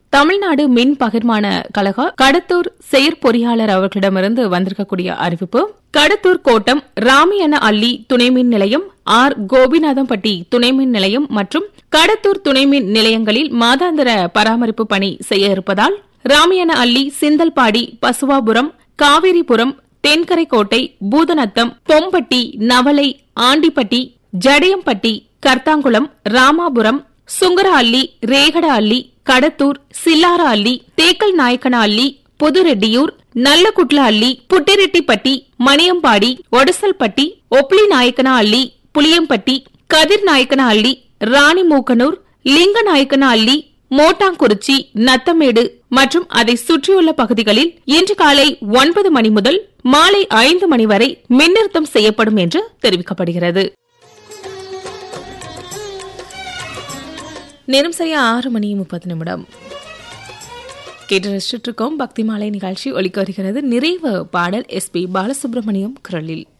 தமிழ்நாடு மின் பகிர்மான கழக கடத்தூர் செயற்பொறியாளர் அவர்களிடமிருந்து வந்திருக்கக்கூடிய அறிவிப்பு கடத்தூர் கோட்டம் ராமியன அள்ளி துணைமின் நிலையம் ஆர் கோபிநாதம்பட்டி துணைமின் நிலையம் மற்றும் கடத்தூர் துணைமின் நிலையங்களில் மாதாந்திர பராமரிப்பு பணி செய்ய இருப்பதால் ராமியன அள்ளி சிந்தல்பாடி பசுவாபுரம் காவேரிபுரம் தென்கரைக்கோட்டை பூதநத்தம் பொம்பட்டி நவலை ஆண்டிப்பட்டி ஜடையம்பட்டி கர்த்தாங்குளம் ராமாபுரம் சுங்கர அள்ளி ரேகட அள்ளி கடத்தூர் சில்லார அள்ளி தேக்கல் நாயக்கன அள்ளி புதுரெட்டியூர் நல்லகுட்ல அள்ளி புட்டிரெட்டிப்பட்டி மணியம்பாடி ஒடசல்பட்டி ஒப்ளி நாயக்கன அள்ளி புளியம்பட்டி கதிர் நாயக்கன அள்ளி ராணிமூக்கனூர் லிங்க நாயக்கன அள்ளி மோட்டாங்குறிச்சி நத்தமேடு மற்றும் அதை சுற்றியுள்ள பகுதிகளில் இன்று காலை ஒன்பது மணி முதல் மாலை ஐந்து மணி வரை மின்னிறுத்தம் செய்யப்படும் என்று தெரிவிக்கப்படுகிறது நேரம் சரியா ஆறு மணி முப்பது நிமிடம் கேட்டு ரசிச்சுட்டு இருக்கோம் பக்தி மாலை நிகழ்ச்சி ஒலிக்க வருகிறது நிறைவு பாடல் எஸ் பி பாலசுப்ரமணியம் குரலில்